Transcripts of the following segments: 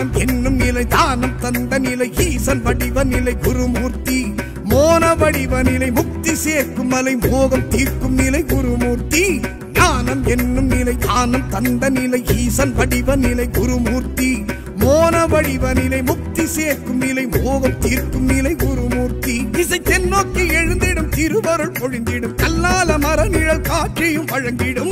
ஞானம் என்னும் நிலை தானம் தந்த நிலை ஈசன் வடிவ நிலை குருமூர்த்தி மோன வடிவ நிலை முக்தி சேர்க்கும் மலை மோகம் தீர்க்கும் நிலை குருமூர்த்தி ஞானம் என்னும் நிலை தானம் தந்த நிலை ஈசன் வடிவ நிலை குருமூர்த்தி மோன வடிவ நிலை முக்தி சேர்க்கும் நிலை மோகம் தீர்க்கும் நிலை குருமூர்த்தி இசை தென்னோக்கி எழுந்திடும் திருவருள் பொழிந்திடும் கல்லால மர நிழல் காட்சியும் வழங்கிடும்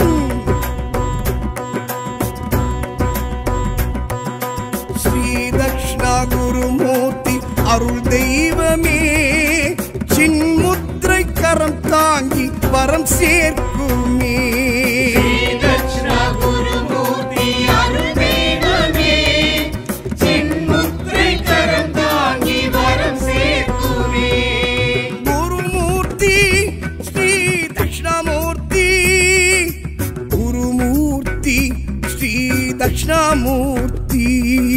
ஸ்ரீ தக்ஷணா குருமூர்த்தி அருள் தெய்வமே சின்முத்திரை கரம் தாங்கி வரம் சேர்க்குமே தட்சிணா குருமூர்த்தி அருள் தெய்வமே சின்முத்திரை கரம் தாங்கி வரம் சேர்க்குமே குருமூர்த்தி ஸ்ரீ தக்ஷணாமூர்த்தி குருமூர்த்தி ஸ்ரீ தக்ஷணாமூர்த்தி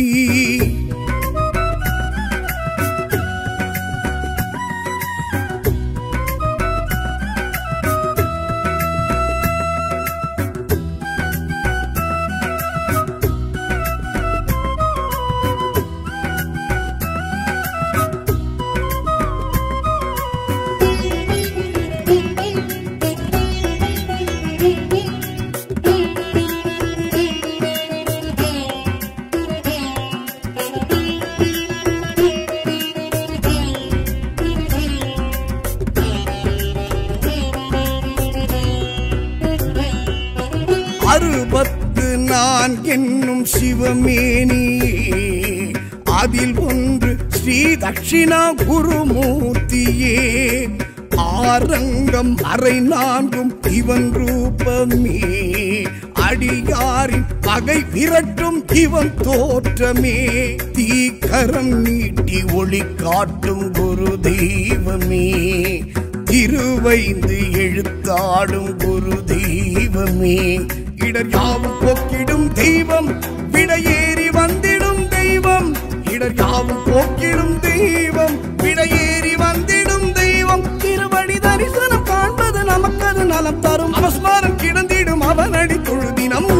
அறுபத்து நான் என்னும் சிவமேனி அதில் ஒன்று ஸ்ரீ தட்சிணா குருமூர்த்தியே ஆரங்கம் அரை நான்கும் இவன் ரூபமே அடியாரின் பகை விரட்டும் இவன் தோற்றமே தீக்கரம் நீட்டி ஒளி காட்டும் குரு தெய்வமே திருவைந்து எழுத்தாடும் குரு தெய்வமே இடர் யாவும் போக்கிடும் தெய்வம் விடையேறி வந்திடும் தெய்வம் இடர் யாவும் போக்கிடும் தெய்வம் விடையேறி வந்திடும் தெய்வம் திருவடி தரிசனம் காண்பது நமக்கது நலம் தரும் அவஸ்மாரம் கிடந்திடும் அவனடி தொழுதினம்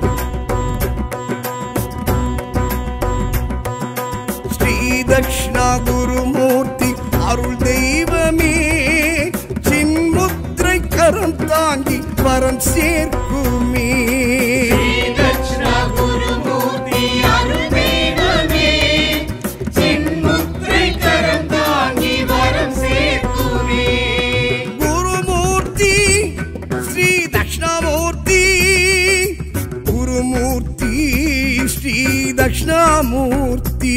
ஸ்ரீ தக்ஷணா குருமூர்த்தி அருள் தெய்வமே சின்முத்திரை கரம் தாங்கி வரம் சேர்க்குமே தட்சிணா குருமூர்த்தி அருள் தெய்வமே சின்முத்திரை கரம் தாங்கி வரம் சேர்க்குமே குருமூர்த்தி ஸ்ரீ தக்ஷணாமூர்த்தி குருமூர்த்தி ஸ்ரீ தக்ஷணாமூர்த்தி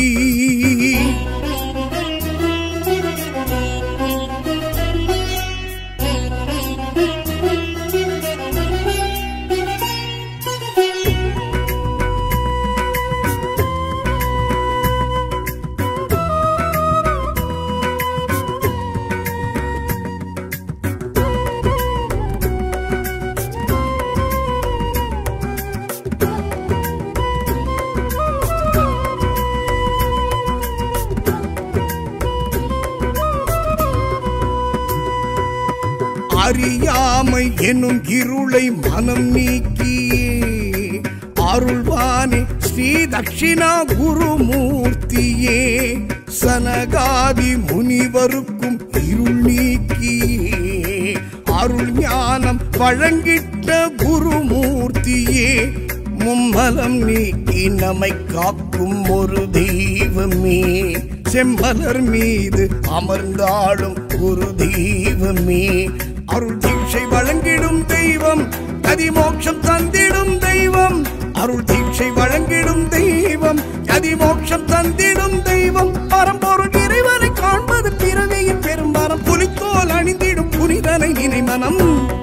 அறியாமை எனும் இருளை மனம் நீக்கியே அருள்வானே ஸ்ரீ தட்சிணா குருமூர்த்தியே சனகாதி முனிவருக்கும் இருள் நீக்கியே அருள் ஞானம் வழங்கிட்ட குருமூர்த்தியே மும்மலம் நீக்கி நம்மை காக்கும் ஒரு தெய்வமே செம்மலர் மீது அமர்ந்தாடும் ஒரு தெய்வமே அருள் தீட்சை வழங்கிடும் தெய்வம் கதிமோட்சம் தந்திடும் தெய்வம் அருள் தீட்சை வழங்கிடும் தெய்வம் கதிமோட்சம் தந்திடும் தெய்வம் பரம்பொருள் இறைவனை காண்பது பிறவியின் பெரும்பரம் புலித்தோல் அணிந்திடும் புனிதனை நினை மனம்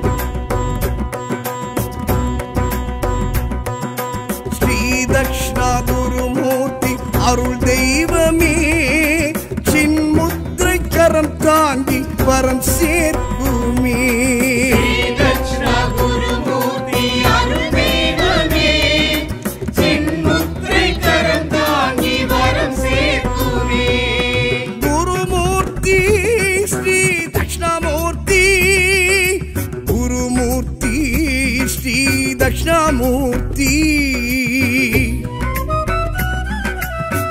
ஸ்ரீ தக்ஷணா குருமூர்த்தி அருள் தெய்வமே சின்முத்திரை கரம் தாங்கி வரம் சேர்க்குமே தட்சிணா குருமூர்த்தி அருள் தெய்வமே சின்முத்திரை கரம் தாங்கி வரம் சேர்க்குமே குருமூர்த்தி ஸ்ரீ தக்ஷணாமூர்த்தி குருமூர்த்தி ஸ்ரீ தக்ஷணாமூர்த்தி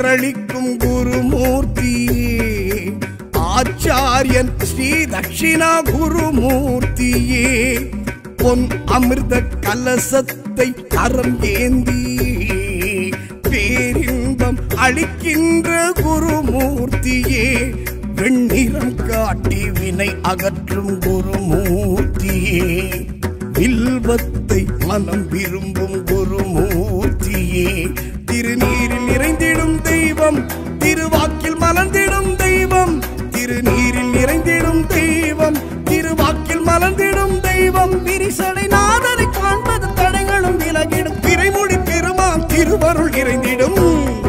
பேரளிக்கும் குருமூர்த்தியே ஆச்சாரியன் ஸ்ரீ தட்சிணா குருமூர்த்தியே பொன் அமிர்த கலசத்தை கரம் ஏந்தி பேரின்பம் அளிக்கின்ற குருமூர்த்தியே வெண்ணிறம் காட்டி வினை அகற்றும் குருமூர்த்தியே வில்வத்தை மனம் விரும்பும் குருமூர்த்தியே திருநீரில் நிறைந்திடும் தெய்வம் திருவாக்கில் மலர்ந்திடும் தெய்வம் திருநீரில் நிறைந்திடும் தெய்வம் திருவாக்கில் மலர்ந்திடும் தெய்வம் விரிசடை நாதனை காண்பது தடைகளும் விலகிடும் திரைமுடி பெருமான் திருவருள் நிறைந்திடும்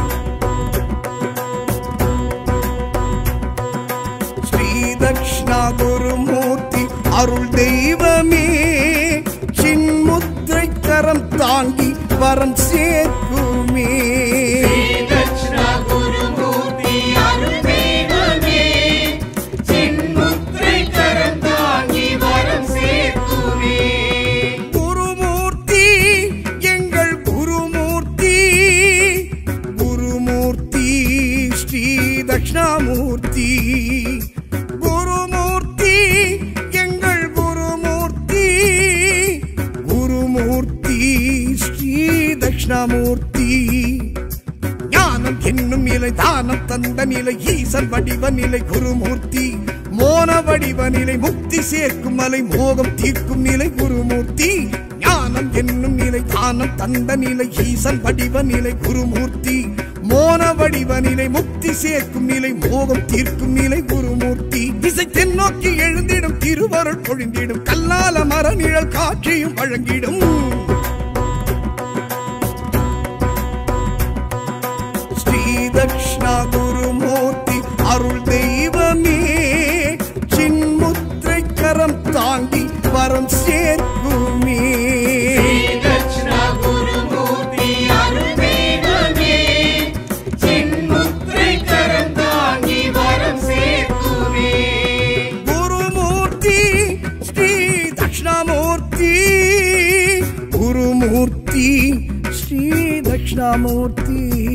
ஸ்ரீ தக்ஷணா குருமூர்த்தி அருள் தெய்வமே சின்முத்திரை கரம் தாங்கி வரம் சேர்க்குமே தட்சிணா குருமூர்த்தி அருள் தெய்வமே சின்முத்திரை கரம் தாங்கி வரம் சேர்க்குமே குருமூர்த்தி எங்கள் குருமூர்த்தி குருமூர்த்தி ஸ்ரீ தட்சிணாமூர்த்தி குருமூர்த்தி எங்கள் குருமூர்த்தி குருமூர்த்தி ஸ்ரீ தட்சிணாமூர்த்தி ஞானம் என்னும் நிலை தானம் தந்த நிலை ஈசன் வடிவ நிலை குருமூர்த்தி மோன வடிவ நிலை முக்தி சேர்க்கும் மலை மோகம் தீர்க்கும் நிலை குருமூர்த்தி ஞானம் என்னும் நிலை தானம் தந்த நிலை ஈசன் வடிவ நிலை குருமூர்த்தி மோன வடிவ நிலை முக்தி சேர்க்கும் நிலை மோகம் தீர்க்கும் நிலை குருமூர்த்தி திசை தென்னோக்கி எழுந்திடும் திருவருள் பொழிந்திடும் கல்லால மர நிழல் காட்சியும் வழங்கிடும் ஸ்ரீ தக்ஷணா குருமூர்த்தி அருள் தெய்வமே சின்முத்திரை கரம் தாங்கி வரம் சேர்க்குமே தட்சிணா குருமூர்த்தி அருள் தெய்வமே சின்முத்திரை கரம் தாங்கி வரம் சேர்க்குமே குருமூர்த்தி ஸ்ரீ தக்ஷணாமூர்த்தி குருமூர்த்தி ஸ்ரீ தக்ஷணாமூர்த்தி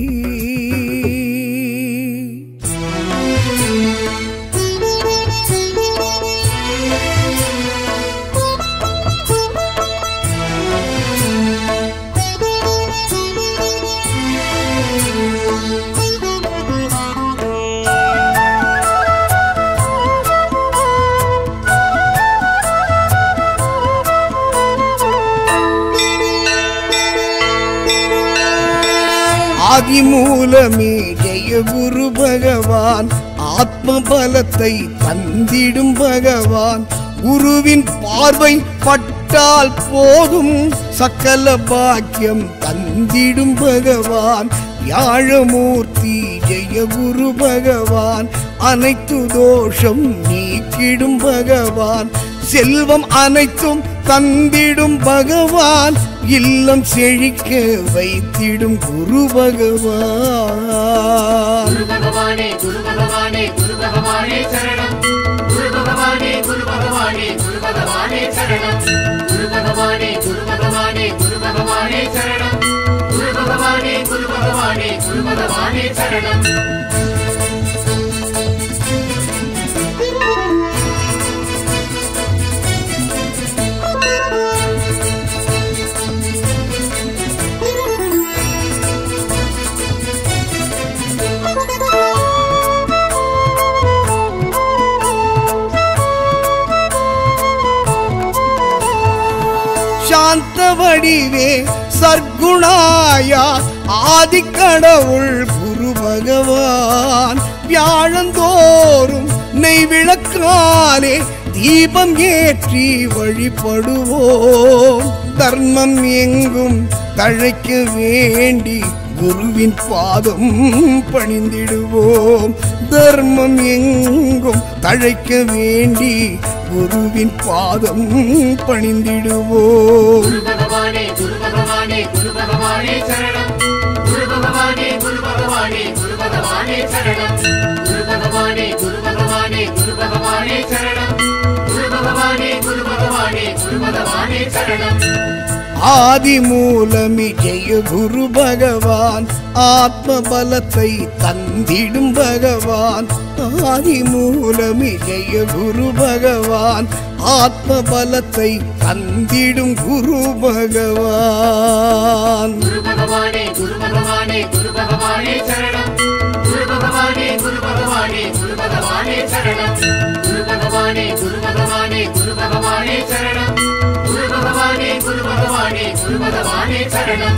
ஆதிமூலமே ஜெய குரு பகவான் ஆத்ம பலத்தை தந்திடும் பகவான் குருவின் பார்வை பட்டால் போதும் சக்கல பாக்கியம் தந்திடும் பகவான் வியாழமூர்த்தி ஜெய குரு பகவான் அனைத்து தோஷம் நீக்கிடும் பகவான் செல்வம் அனைத்தும் தந்திடும் பகவான் இல்லம் செழிக்க வைத்திடும் குரு பகவான் குரு பகவானே குரு பகவானே குரு பகவானே சரணம் குரு பகவானே குரு பகவானே குரு பகவானே சரணம் குரு பகவானே குரு பகவானே குரு பகவானே சரணம் குரு பகவானே குரு பகவானே குரு பகவானே சரணம் சாந்த வடிவே சர்க்குணாயா ஆதிக்கடவுள் குரு பகவான் வியாழந்தோறும் நெய் விளக்காலே தீபம் ஏற்றி வழிபடுவோம் தர்மம் எங்கும் தழைக்க வேண்டி குருவின் பாதம் பணிந்திடுவோம் தர்மம் எங்கும் தழைக்க வேண்டி குருவின் பாதம் பணிந்திடுவோம் குரு பகவானே குரு பகவானே குரு பகவானே சரணம் குரு பகவானே குரு பகவானே குரு பகவானே சரணம் குரு பகவானே குரு பகவானே குரு பகவானே சரணம் குரு பகவானே குரு பகவானே குரு பகவானே சரணம் ஆதி மூலமி ஜெய குரு பகவான் ஆத்ம பலத்தை தந்திடும் பகவான் ஆதி மூலமி ஜெய குரு பகவான் ஆத்ம பலத்தை தந்திடும் குரு பகவான் குரு பகவானே குரு பகவானே குரு பகவானே சரணம் குரு பகவானே குரு பகவானே குரு பகவானே சரணம் குரு பகவானே குரு பகவானே குரு பகவானே சரணம் குரு பகவானே குரு பகவானே குரு பகவானே சரணம்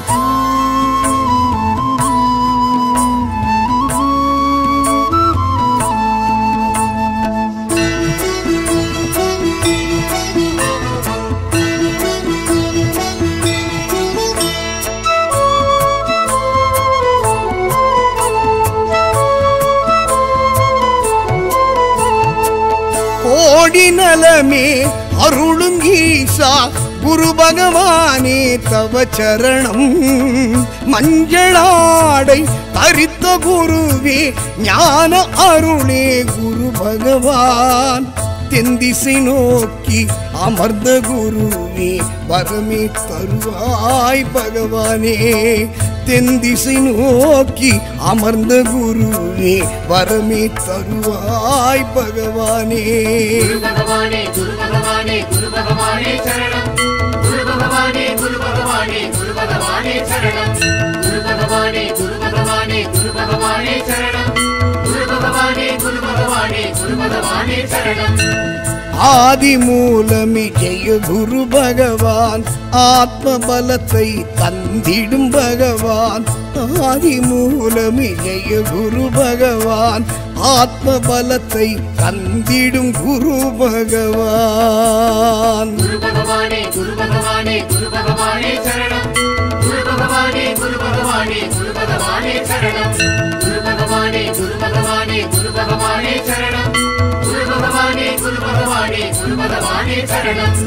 கோடி நலமே அருளும் ஈசா குரு பகவானே தவ சரணம் மஞ்சளாடை தரித்த குருவே ஞான அருளே குரு பகவான் தென்திசை நோக்கி அமர்ந்த குருவே வரமே தருவாய் பகவானே தென்திசை நோக்கி அமர்ந்த குருவே வரமே தருவாய் பகவானே குரு பகவானே குரு பகவானே குரு பகவானே சரணம் குரு பகவானே குரு பகவானே குரு பகவானே சரணம் குரு பகவானே குரு பகவானே குரு பகவானே சரணம் குரு பகவானே குரு பகவானே குரு பகவானே சரணம் ஆதி மூலமி ஜெய குரு பகவான் ஆத்ம பலத்தை தந்திடும் பகவான் ஆதி மூலமி ஜெய குரு பகவான் ஆத்ம பலத்தை தந்திடும் குரு பகவான் குரு பகவானே குரு பகவானே குரு பகவானே சரணம் குரு பகவானே குரு பகவானே குரு பகவானே சரணம் குரு பகவானே குரு பகவானே குரு பகவானே சரணம் குரு பகவானே குரு பகவானே குரு பகவானே சரணம்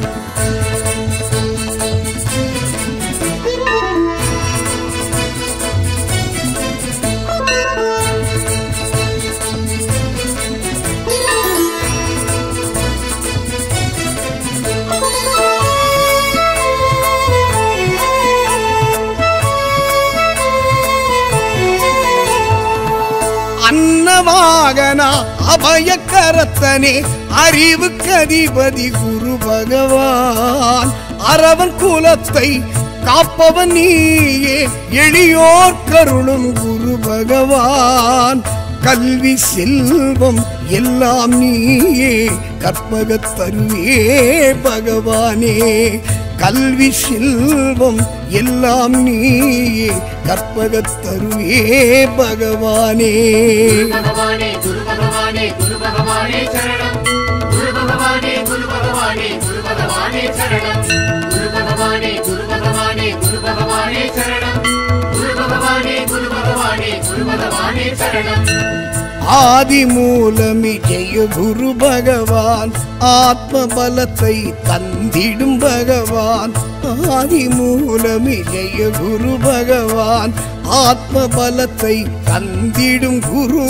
அன்னவாகனா அபயக்கரத்தனே அறிவுக்கு அதிபதி குரு பகவான் அரவன் குலத்தை காப்பவன் நீயே எளியோர் கருளும் குரு பகவான் கல்வி செல்வம் எல்லாம் நீயே கற்பகத் தருவே பகவானே கல்வி செல்வம் எல்லாம் நீயே கற்பகத் தருவே பகவானே குரு பகவானே குரு பகவானே குரு பகவானே சரணம் குரு பகவானே குரு பகவானே குரு பகவானே சரணம் குரு பகவானே குரு பகவானே குரு பகவானே சரணம் குரு பகவானே குரு பகவானே குரு பகவானே சரணம் ஆதி மூலமி ஜெய குரு பகவான் ஆத்ம பலத்தை தந்திடும் பகவான் ஆதி மூலமி ஜெய குரு பகவான் ஆத்ம பலத்தை தந்திடும் குரு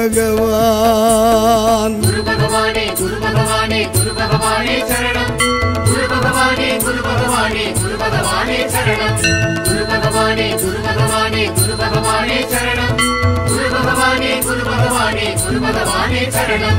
பகவான் குரு பகவானே குரு பகவானே குரு பகவானே சரணம் குரு பகவானே குரு பகவானே குரு பகவானே சரணம் குரு பகவானே குரு பகவானே குரு பகவானே சரணம் குரு பகவானே குரு பகவானே குரு பகவானே சரணம்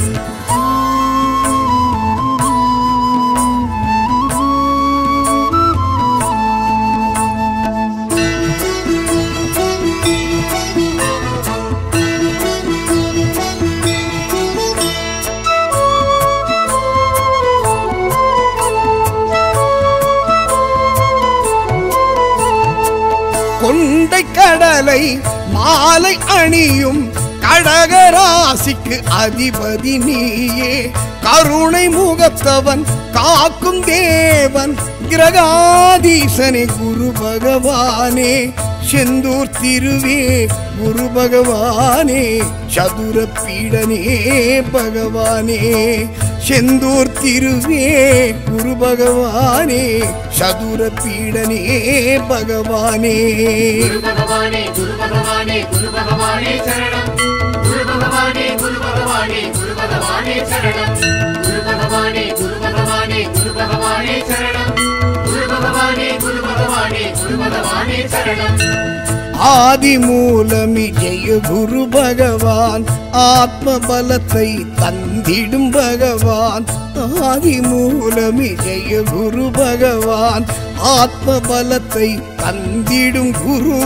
கொண்டை கடலை மாலை அணியும் கடகராசிக்கு அதிபதி நீயே கருணை முகத்தவன் காக்கும் தேவன் கிரகாதீசனே குரு பகவானே செந்தூர் திருவே குரு பகவானே சதுர பீடனே பகவானே செந்தூர் திருவே குரு பகவானே சதுர பீடனே பகவானே குரு பகவானே குரு பகவானே குரு பகவானே சரணம் குரு பகவானே குரு பகவானே குரு பகவானே சரணம் குரு பகவானே குரு பகவானே குரு பகவானே சரணம் குரு பகவானே குரு பகவானே குரு பகவானே சரணம் ஆதி மூலமி ஜெய குரு பகவான் ஆத்ம பலத்தை தந்திடும் பகவான் ஆதி மூலமி ஜெய குரு பகவான் ஆத்ம பலத்தை தந்திடும் குரு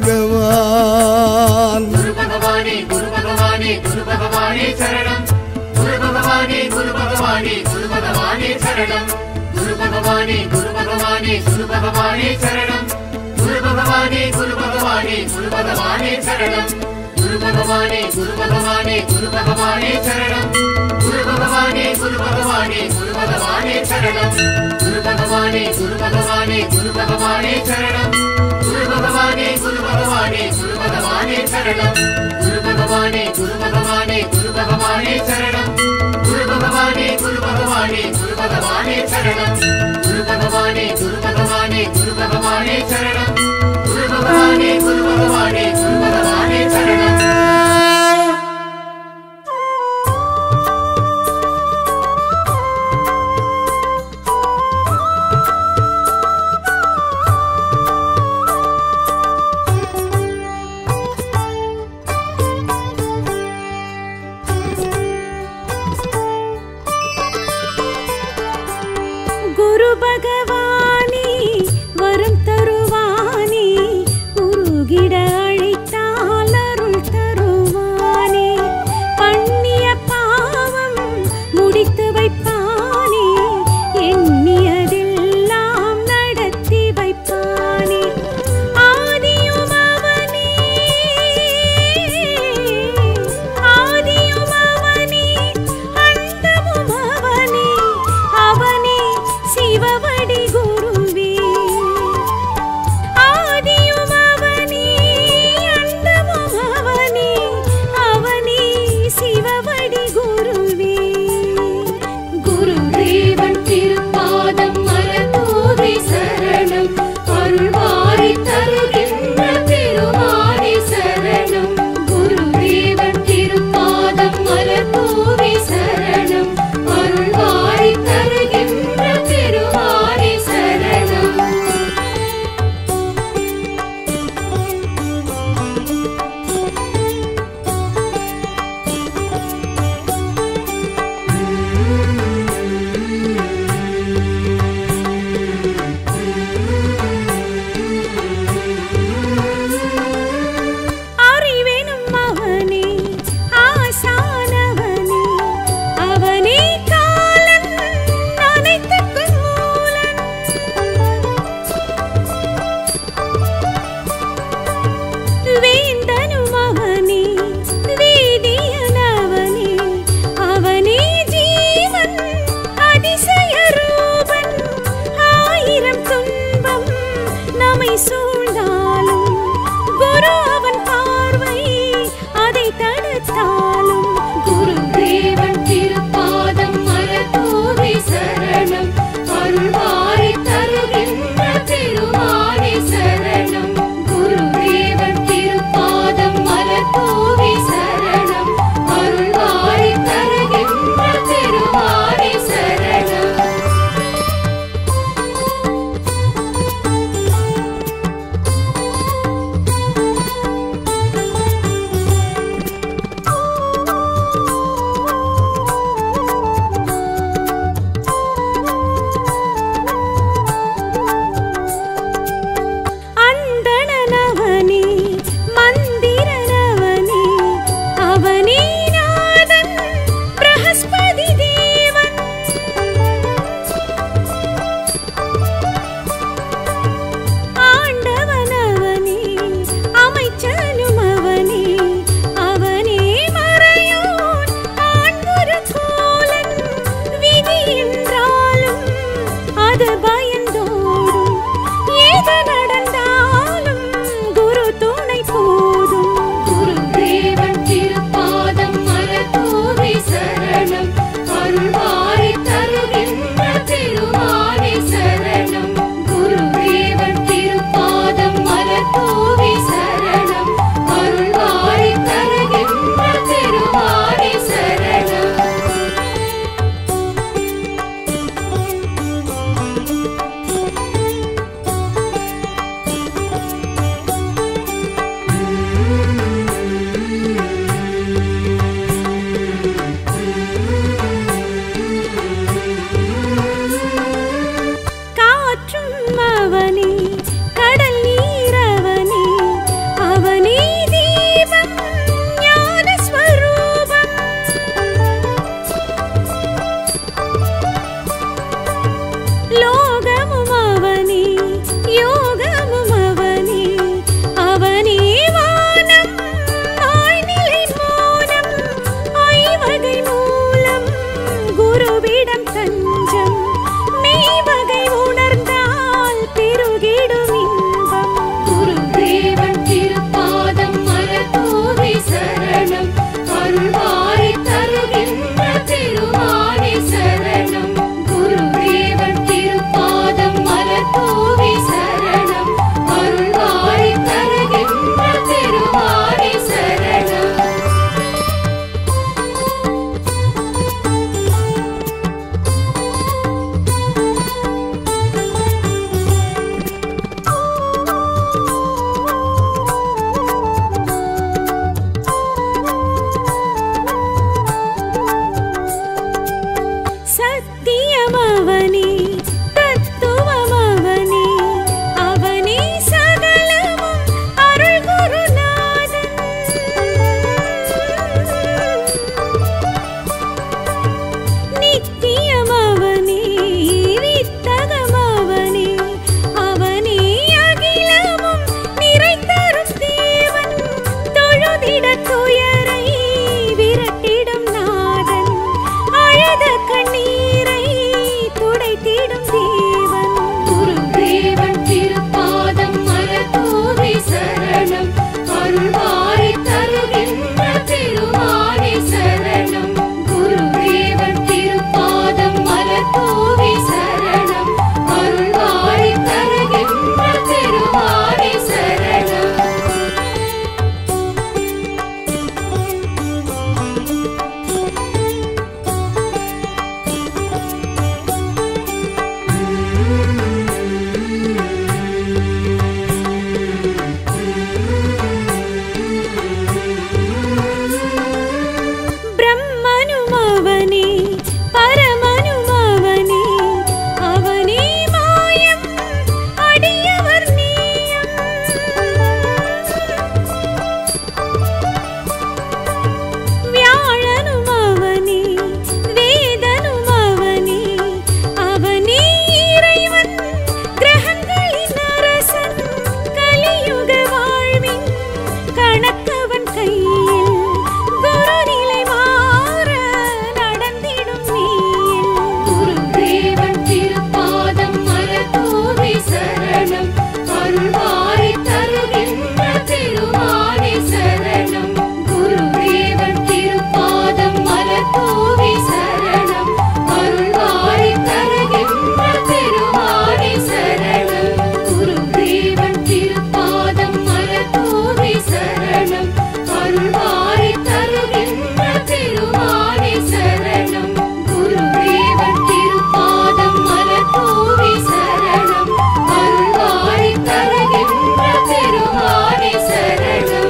பகவான் குரு பகவானே குரு பகவானே குரு பகவானே சரணம் குரு பகவானே குரு பகவானே குரு பகவானே சரணம் குரு பகவானே குரு பகவானே குரு பகவானே சரணம் குரு பகவானே குரு பகவானே குரு பகவானே சரணம் குரு பகவானே குரு பகவானே குரு பகவானே சரணம் குரு பகவானே குரு பகவானே குரு பகவானே சரணம் குரு பகவானே குரு பகவானே குரு பகவானே சரணம் குரு பகவானே குரு பகவானே குரு பகவானே சரணம் குரு பகவானே குரு பகவானே குரு பகவானே சரணம் குரு பகவானே குரு பகவானே குரு பகவானே சரணம் குரு பகவானே குரு பகவானே குரு பகவானே சரணம் குரு பகவானே குரு பகவானே குரு பகவானே சரணம் குரு சத்தியமவனே தத்துவமவனே அவனே சகலமும் அருள் குருநாதன் நித்தியமவனே வித்தகமவனே அவனே அகிலமும் நிறைந்தரும் தேவன் தொழுதிட துயரை விரட்டிடும் நாதன் அழுத கண்ணீரை துடைத்திடும் தேவன் குருதேவன் திருப்பாதம் மலர் தூவி சரணம் அருள்வாரி தருகின்ற திருவாணி சரணம் குருதேவன் திருப்பாதம் மலர் தூவி சரணம் அருள்வாரி தருகின்ற திருவாணி சரணம் பிரம்மனுமவனே பரமனுமவனே அவனே மாயம் அடியவர் நீயம் வியாழனுமவனே வேதனுமவனே அவனே இறைவன் கிரகங்களின் அரசன் கலியுக வாழ்வின் கணக்கவன் கையில் குருநிலை மாற நடந்திடும் நீயில் குருதேவன் திருப்பாதம் மலர் தூவி சரணம் அருள்வாரி தருகின்ற திருவாணி சரணம் குருதேவன் திருப்பாதம் மலர் தூவி சரணம் அருள்வாரி தருகின்ற திருவாணி சரணம் குருதேவன் திருப்பாதம் மலர் தூவி சரணம் அருள்வாரி தருகின்ற திருவாணி சரணம் குருதேவன் திருப்பாதம் மலர் தூவி சரணம் அருள்வாரி தருகின்ற திருவாணி சரணம்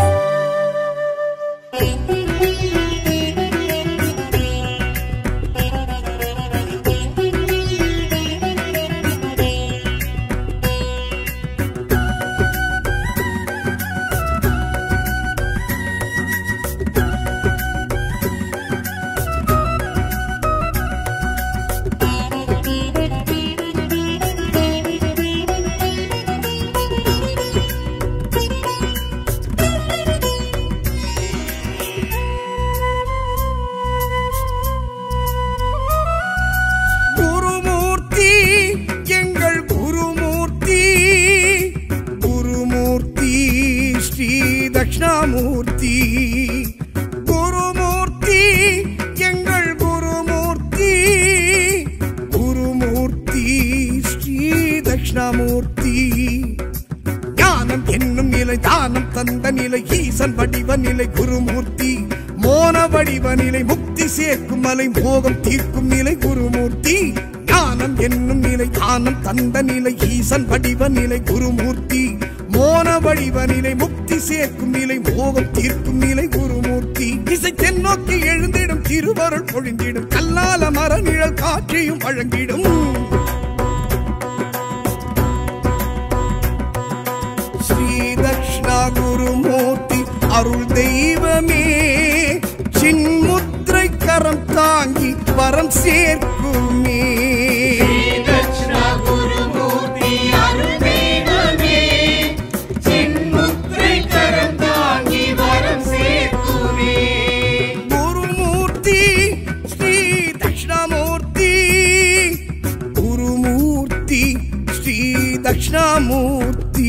குருமூர்த்தி எங்கள் குருமூர்த்தி குருமூர்த்தி ஸ்ரீ தட்சிணாமூர்த்தி குருமூர்த்தி எங்கள் குருமூர்த்தி குருமூர்த்தி ஸ்ரீ தட்சிணாமூர்த்தி ஞானம் என்னும் நிலை தானம் தந்த நிலை ஈசன் வடிவ நிலை குருமூர்த்தி மோன வடிவ நிலை முக்தி சேர்க்கும் மலை மோகம் தீர்க்கும் நிலை குருமூர்த்தி ஞானம் என்னும் நிலை தானம் தந்த நிலை ஈசன் வடிவ நிலை குருமூர்த்தி மோன வடிவ நிலை முக்தி சேர்க்கும் நிலை மோகம் தீர்க்கும் நிலை குருமூர்த்தி இசை தென்னோக்கி எழுந்திடும் திருவருள் பொழிந்திடும் கல்லால மர நிழல் காட்சியும் வழங்கிடும் ஸ்ரீ தக்ஷணா குருமூர்த்தி அருள் தெய்வமே சின்முத்திரை கரம் தாங்கி வரம் சேர்க்குமே தட்சிணா குருமூர்த்தி அருள் தெய்வமே சின்முத்திரை கரம் தாங்கி வரம் சேர்க்குமே குருமூர்த்தி ஸ்ரீ தக்ஷணாமூர்த்தி குருமூர்த்தி ஸ்ரீ தக்ஷணாமூர்த்தி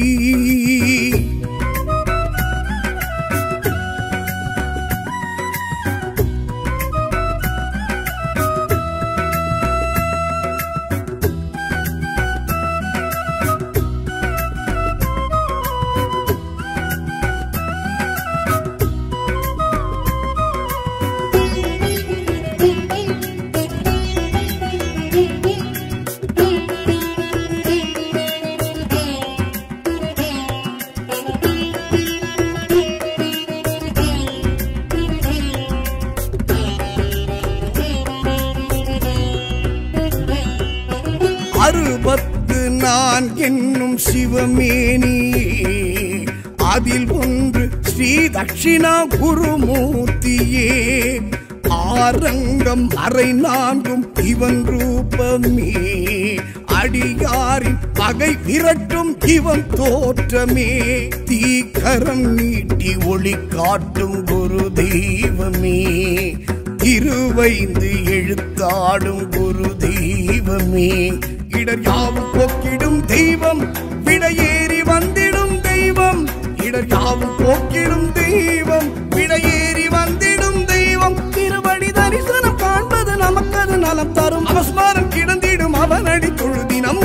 அறுபத்து நான் என்னும் சிவமேனியே அதில் ஒன்று ஸ்ரீ தட்சிணா குருமூர்த்தியே ஆரங்கம் அறை நான்கும் இவன் ரூபமே அடியாரின் பகை விரட்டும் இவன் தோற்றமே தீக்கரம் நீட்டி ஒளி காட்டும் குரு தெய்வமே திருவைந்து எழுத்தாடும் குரு தெய்வமே இடர் யாவும் போக்கிடும் தெய்வம் விடையேறி வந்திடும் தெய்வம் இடர் யாவும் போக்கிடும் தெய்வம் விடையேறி வந்திடும் தெய்வம் திருவடி தரிசனம் காண்பது நமக்கது நலம் தரும் அவஸ்மாரம் கிடந்திடும் அவனடி தொழுதினம்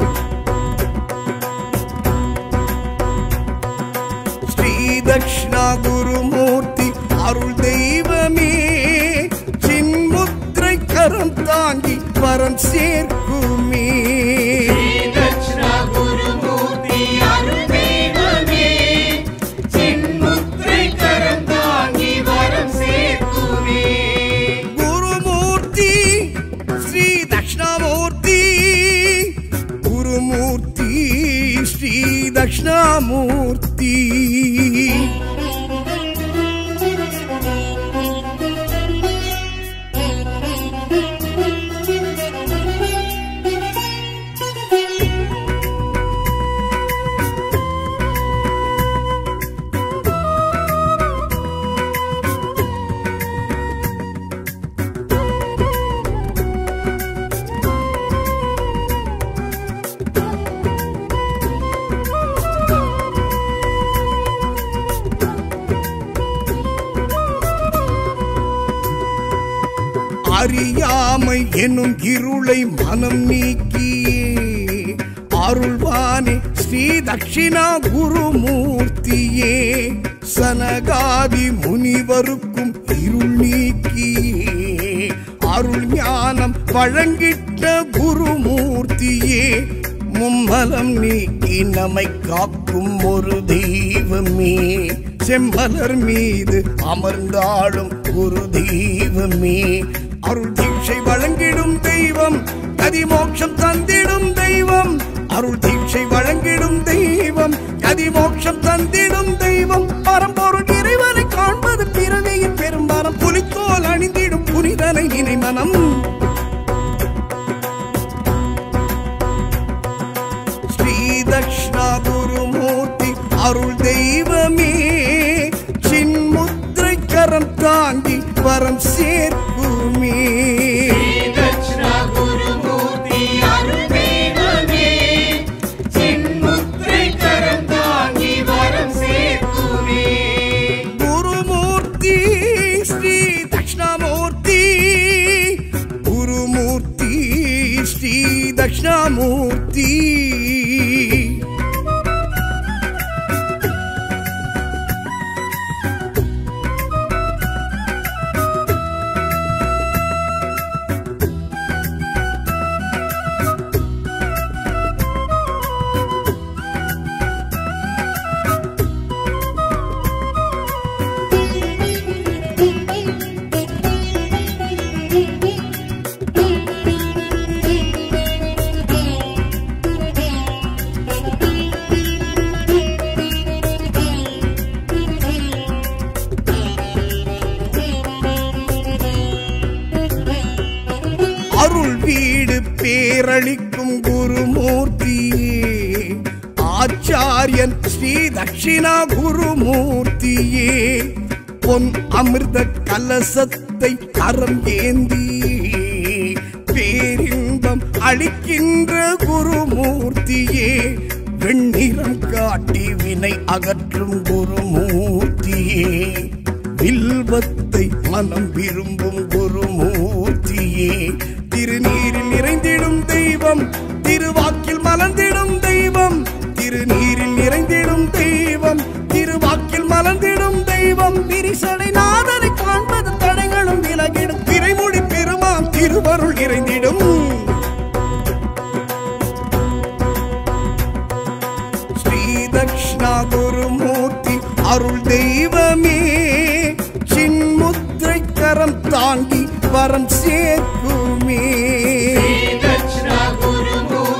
ஸ்ரீ தக்ஷணா குருமூர்த்தி அருள் தெய்வமே சின்முத்திரை கரம் தாங்கி வரம் சேர்க்குமே தட்சிணா குருமூர்த்தி அருள் தெய்வமே சென்முத்திரை கரம் தாங்கி வரம் சேர்க்குமே குருமூர்த்தி ஸ்ரீ தக்ஷணாமூர்த்தி குருமூர்த்தி ஸ்ரீ தக்ஷணாமூர்த்தி அறியாமை எனும் இருளை மனம் நீக்கியே அருள்வானே ஸ்ரீ தட்சிணா குருமூர்த்தியே சனகாதி முனிவருக்கும் இருள் நீக்கியே அருள் ஞானம் வழங்கிட்ட குருமூர்த்தியே மும்மலம் நீக்கி நம்மை காக்கும் ஒரு தெய்வமே செம்மலர் மீது அமர்ந்தாடும் ஒரு தெய்வமே அருள் தீட்சை வழங்கிடும் தெய்வம் கதிமோட்சம் தந்திடும் தெய்வம் அருள் தீட்சை வழங்கிடும் தெய்வம் கதிமோட்சம் தந்திடும் தெய்வம் பரம்பொருள் இறைவனை காண்பது பிறவியின் பெரும்பாரம் புலித்தோல் அணிந்திடும் புனிதனை நினை மனம் ஸ்ரீ தக்ஷணா குருமூர்த்தி அருள் தெய்வமே சின்முத்திரை கரம் தாங்கி வரம் சேர்க்குமே தட்சிணா குருமூர்த்தி அருள் தெய்வமே சென்முத்திரை கரம் தாங்கி வரம் சேர்க்குமே குருமூர்த்தி ஸ்ரீ தக்ஷணாமூர்த்தி குருமூர்த்தி ஸ்ரீ தக்ஷணாமூர்த்தி அருள் வீடு பேரளிக்கும் குருமூர்த்தியே ஆச்சாரியன் ஸ்ரீ தட்சிணா குருமூர்த்தியே பொன் அமிர்த கலசத்தை கரம் ஏந்தி பேரின்பம் அளிக்கின்ற குருமூர்த்தியே வெண்ணிறம் காட்டி வினை அகற்றும் குருமூர்த்தியே வில்வத்தை மனம் விரும்பும் குருமூர்த்தியே திருநீரில் நிறைந்திடும் தெய்வம் திருவாக்கில் மலர்ந்திடும் தெய்வம் திருநீரில் நிறைந்திடும் தெய்வம் திருவாக்கில் மலர்ந்திடும் தெய்வம் விரிசடை நாதனை காண்பது தடைகளும் விலகிடும் திரைமொழி பெருமான் திருவருள் நிறைந்திடும் ஸ்ரீ தக்ஷணா குருமூர்த்தி அருள் தெய்வமே சின்முத்திரை கரம் தாங்கி வரம் சேர்க்குமே தட்சிணா குருமூர்த்தி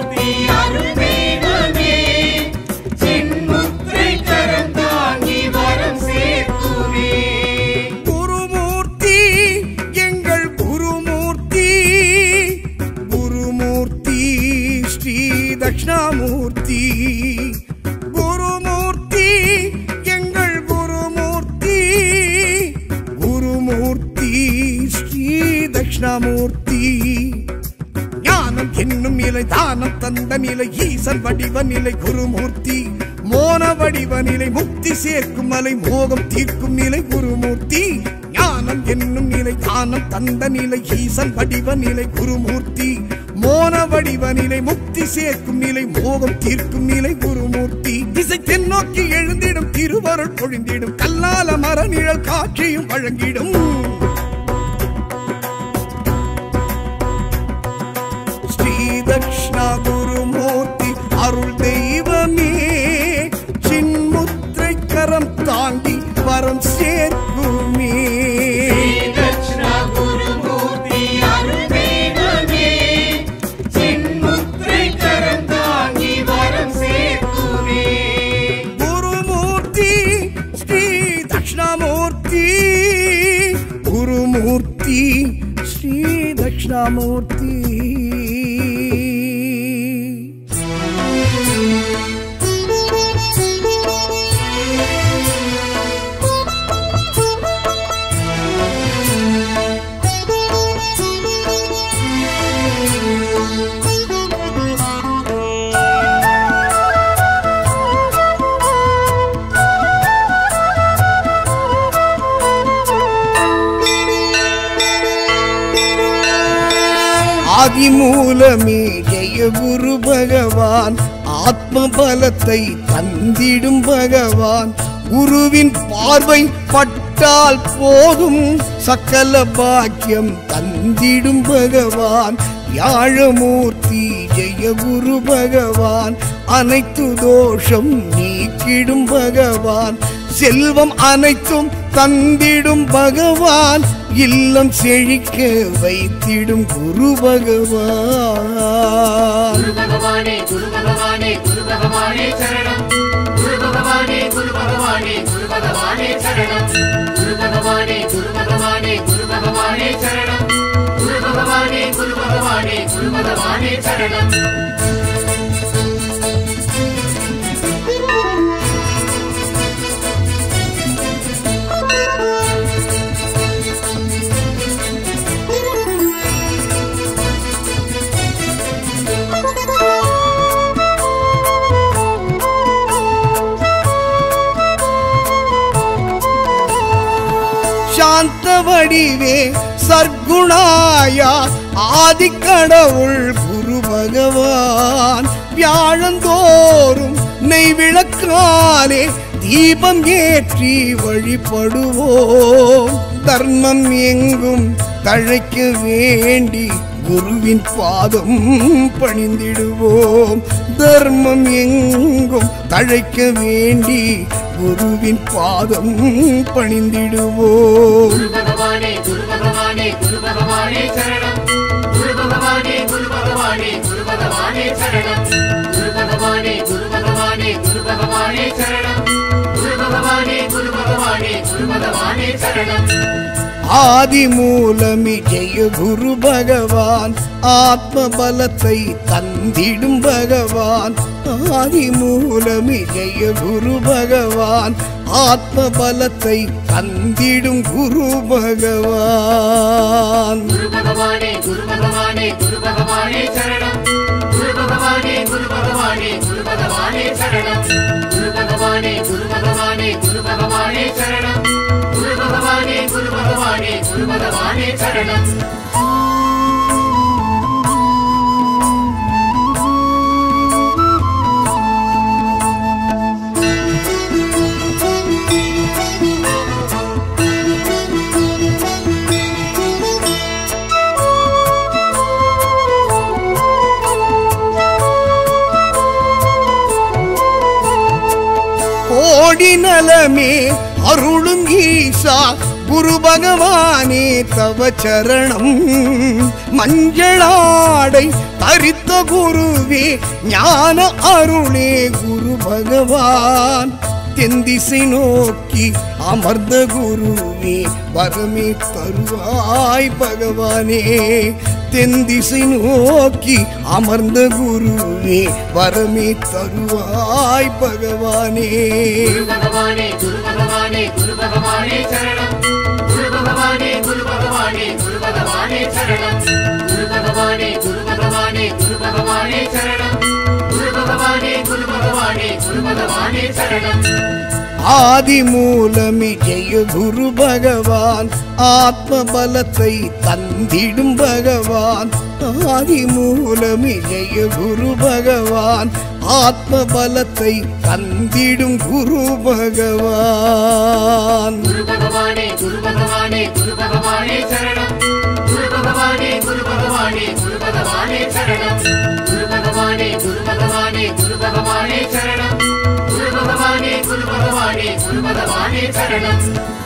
நிலை தானம் தந்த நிலை ஈசன் வடிவ நிலை குருமூர்த்தி மோன வடிவ நிலை முக்தி சேர்க்கும் மலை மோகம் தீர்க்கும் நிலை குருமூர்த்தி ஞானம் என்னும் நிலை தானம் தந்த நிலை ஈசன் வடிவ நிலை குருமூர்த்தி மோன வடிவ நிலை முக்தி சேர்க்கும் நிலை மோகம் தீர்க்கும் நிலை குருமூர்த்தி திசை தென்னோக்கி எழுந்திடும் திருவருள் பொழிந்திடும் கல்லால மர நிழல் காட்சியும் வழங்கிடும் ஸ்ரீ தக்ஷணா குருமூர்த்தி அருள் தெய்வமே சின்முத்திரை கரம் தாங்கி வரம் சேர்க்குமே தட்சிணா குருமூர்த்தி அருள் தெய்வமே சின்முத்திரை கரம் தாங்கி வரம் சேர்க்குமே குருமூர்த்தி ஸ்ரீ தக்ஷணாமூர்த்தி குருமூர்த்தி ஸ்ரீ தக்ஷணாமூர்த்தி ஆதிமூலமே ஜெய குரு பகவான் ஆத்ம பலத்தை தந்திடும் பகவான் குருவின் பார்வை பட்டால் போதும் சக்கல பாக்கியம் தந்திடும் பகவான் யாழமூர்த்தி ஜெய குரு பகவான் அனைத்து தோஷம் நீக்கிடும் பகவான் செல்வம் அனைத்தும் தந்திடும் பகவான் இல்லம் செழிக்க வைத்திடும் குரு பகவான் குரு பகவானே குரு பகவானே குரு பகவானே சரணம் குரு பகவானே குரு பகவானே குரு பகவானே சரணம் குரு பகவானே குரு பகவானே குரு பகவானே சரணம் குரு பகவானே குரு பகவானே குரு பகவானே சரணம் சாந்த வடிவே சர்க்குணாயா ஆதிக்கடவுள் குரு பகவான் வியாழந்தோறும் நெய் விளக்காலே தீபம் ஏற்றி வழிபடுவோம் தர்மம் எங்கும் தழைக்க வேண்டி குருவின் பாதம் பணிந்திடுவோம் தர்மம் எங்கும் தழைக்க வேண்டி குருவின் பாதம் பணிந்திடுவோம் குரு பகவானே குரு பகவானே குரு பகவானே சரணம் குரு பகவானே குரு பகவானே குரு பகவானே சரணம் குரு பகவானே குரு பகவானே குரு பகவானே சரணம் குரு பகவானே குரு பகவானே குரு பகவானே சரணம் ஆதிமூலமி ஜெய குரு பகவான் ஆத்ம பலத்தை தந்திடும் பகவான் ஆதிமூலமி ஜெய குரு பகவான் ஆத்ம பலத்தை தந்திடும் குரு பகவான் குரு பகவானே குரு பகவானே குரு பகவானே சரணம் குரு பகவானே குரு பகவானே குரு பகவானே சரணம் குரு பகவானே குரு பகவானே குரு பகவானே சரணம் குரு பகவானே குரு பகவானே குரு பகவானே சரணம் கோடி நலமே அருளும் ஈசா குரு பகவானே தவ சரணம் மஞ்சளாடை தரித்த குருவே ஞான அருளே குரு பகவான் தென்திசை நோக்கி அமர்ந்த குருவே வரமே தருவாய் பகவானே தென்திசை நோக்கி அமர்ந்த குருவே வரமே தருவாய் பகவானே குரு பகவானே குரு பகவானே குரு பகவானே சரணம் குரு பகவானே குரு பகவானே குரு பகவானே சரணம் குரு பகவானே குரு பகவானே குரு பகவானே பகவானே சரணம் குரு பகவானே குரு பகவானே குரு பகவானே சரணம் ஆதி மூலமி ஜெய குரு பகவான் ஆத்ம பலத்தை தந்திடும் பகவான் ஆதி மூலமி ஜெய குரு பகவான் ஆத்ம பலத்தை தந்திடும் குரு பகவான் குரு பகவானே குரு பகவானே குரு பகவானே சரணம் குரு பகவானே குரு பகவானே குரு பகவானே சரணம் குரு பகவானே குரு பகவானே குரு பகவானே சரணம் குரு பகவானே குரு பகவானே குரு பகவானே சரணம்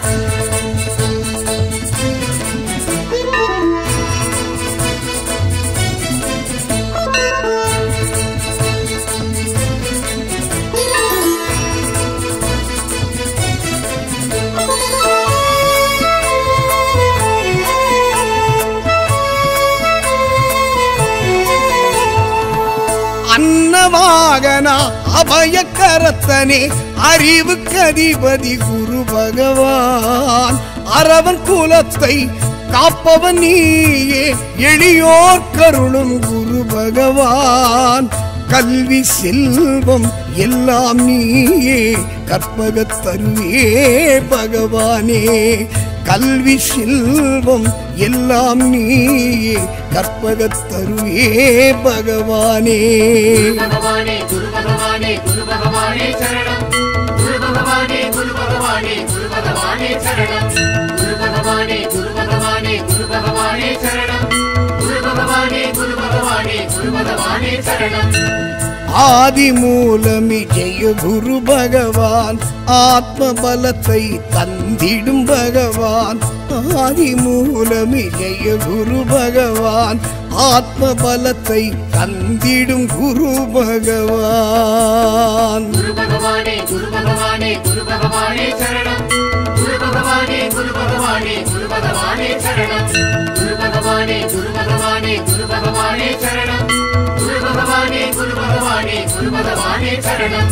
அன்னவாகனா அபயக்கரத்தனே அறிவுக்கதிபதி குரு பகவான் அரவன் குலத்தை காப்பவன் நீயே எளியோர் கருளும் குரு பகவான் கல்வி செல்வம் எல்லாம் நீயே கற்பகத் தருவே பகவானே கல்வி செல்வம் எல்லாம் நீயே கற்பகத் தருவே பகவானே குரு பகவானே குரு பகவானே குரு பகவானே சரணம் குரு பகவானே குரு பகவானே குரு பகவானே சரணம் குரு பகவானே குரு பகவானே குரு பகவானே சரணம் குரு பகவானே குரு பகவானே குரு பகவானே சரணம் ஆதி மூலமி ஜெய குரு பகவான் ஆத்ம பலத்தை தந்திடும் பகவான் ஆதி மூலமி ஜெய குரு பகவான் ஆத்ம பலத்தை தந்திடும் குரு பகவான் குரு பகவானே குரு பகவானே குரு பகவானே சரணம் குரு பகவானே குரு பகவானே குரு பகவானே சரணம் குரு பகவானே குரு பகவானே குரு பகவானே சரணம் குரு பகவானே குரு பகவானே குரு பகவானே சரணம்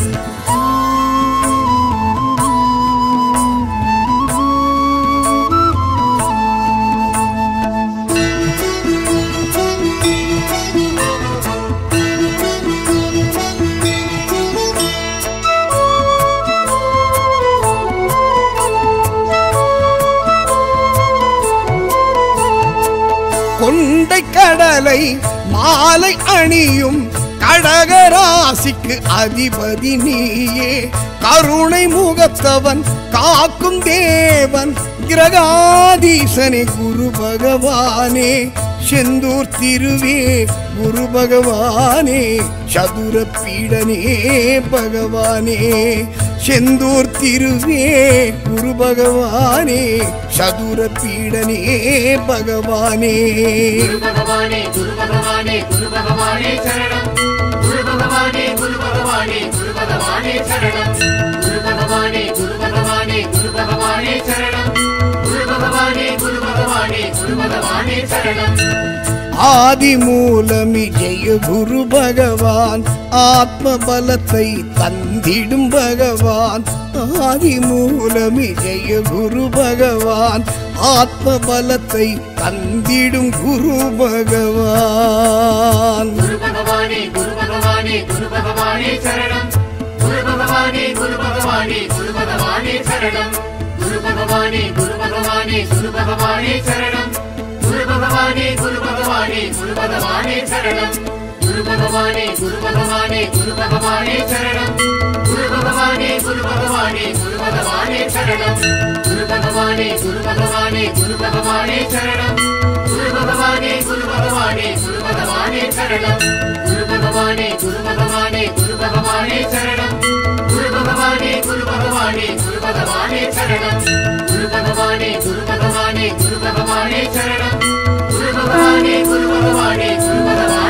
கொண்டை கடலை மாலை அணியும் கடகராசிக்கு அதிபதி நீயே கருணை முகத்தவன் காக்கும் தேவன் கிரகாதீசனே குரு பகவானே செந்தூர் திருவே குரு பகவானே சதுர பீடனே பகவானே செந்தூர் திருவே குரு பகவானே சதுர பீடனே பகவானே குரு பகவானே குரு பகவானே குரு பகவானே சரணம் குரு பகவானே குரு பகவானே குரு பகவானே சரணம் குரு பகவானே குரு பகவானே குரு பகவானே சரணம் குரு பகவானே குரு பகவானே குரு பகவானே சரணம் ஆதி மூலமி ஜெய குரு பகவான் ஆத்ம பலத்தை தந்திடும் பகவான் ஆதி மூலமி ஜெய குரு பகவான் ஆத்ம பலத்தை தந்திடும் குரு பகவான் குரு பகவானே குரு பகவானே குரு பகவானே சரணம் குரு பகவானே குரு பகவானே குரு பகவானே சரணம் குரு பகவானே குரு பகவானே குரு பகவானே சரணம் குரு பகவானே குரு பகவானே குரு பகவானே சரணம் குரு பகவானே குரு பகவானே குரு பகவானே சரணம் குரு பகவானே குரு பகவானே குரு பகவானே சரணம் குரு பகவானே குரு பகவானே குரு பகவானே சரணம் குரு பகவானே குரு பகவானே குரு பகவானே சரணம் குரு பகவானே குரு பகவானே குரு பகவானே சரணம் குரு பகவானே குரு பகவானே குரு பகவானே சரணம் குரு பகவானே குரு பகவானே குரு பகவானே சரணம் குரு பகவானே குரு பகவானே குரு பகவானே